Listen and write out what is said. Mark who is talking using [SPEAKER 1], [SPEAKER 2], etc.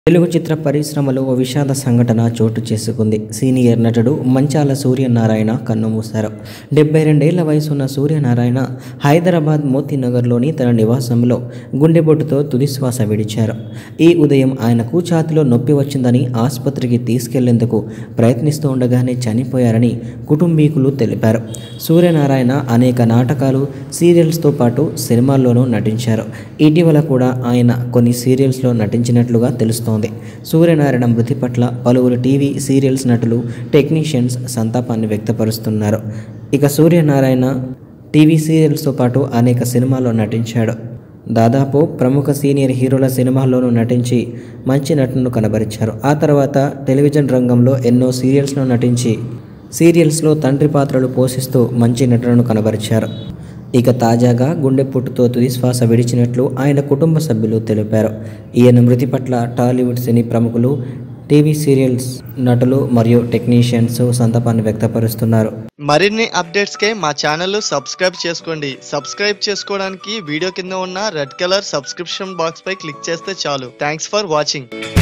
[SPEAKER 1] తెలుగు చిత్ర పరిశ్రమలో ఓ విషాద సంఘటన చోటు చేసుకుంది సీనియర్ నటుడు మంచాల సూర్యనారాయణ కన్నుమూశారు డెబ్బై రెండేళ్ల వయసున్న సూర్యనారాయణ హైదరాబాద్ మోతీనగర్లోని తన నివాసంలో గుండెపోటుతో తుదిశ్వాస విడిచారు ఈ ఉదయం ఆయనకు ఛాతిలో నొప్పి వచ్చిందని ఆసుపత్రికి తీసుకెళ్లేందుకు ప్రయత్నిస్తూ ఉండగానే చనిపోయారని కుటుంబీకులు తెలిపారు సూర్యనారాయణ అనేక నాటకాలు సీరియల్స్తో పాటు సినిమాల్లోనూ నటించారు ఇటీవల కూడా ఆయన కొన్ని సీరియల్స్లో నటించినట్లుగా తెలుస్తోంది సూర్యనారాయణ మృతి పట్ల పలువురు టీవీ సీరియల్స్ నటులు టెక్నీషియన్స్ సంతాపాన్ని వ్యక్తపరుస్తున్నారు ఇక సూర్యనారాయణ టీవీ సీరియల్స్తో పాటు అనేక సినిమాల్లో నటించాడు దాదాపు ప్రముఖ సీనియర్ హీరోల సినిమాల్లోనూ నటించి మంచి నటనను కనబరిచారు ఆ తర్వాత టెలివిజన్ రంగంలో ఎన్నో సీరియల్స్లో నటించి సీరియల్స్లో తండ్రి పాత్రలు పోషిస్తూ మంచి నటనను కనబరిచారు ఇక తాజాగా గుండెపోటుతో తుదిశ్వాస విడిచినట్లు ఆయన కుటుంబ సభ్యులు తెలిపారు ఈయన మృతి పట్ల టాలీవుడ్ సినీ ప్రముఖులు టీవీ సీరియల్స్ నటులు మరియు టెక్నీషియన్స్ సంతాపాన్ని వ్యక్తపరుస్తున్నారు
[SPEAKER 2] మరిన్ని అప్డేట్స్కే మా ఛానల్ సబ్స్క్రైబ్ చేసుకోండి సబ్స్క్రైబ్ చేసుకోవడానికి వీడియో కింద ఉన్న రెడ్ కలర్ సబ్స్క్రిప్షన్ బాక్స్ పై క్లిక్ చేస్తే చాలు థ్యాంక్స్ ఫర్ వాచింగ్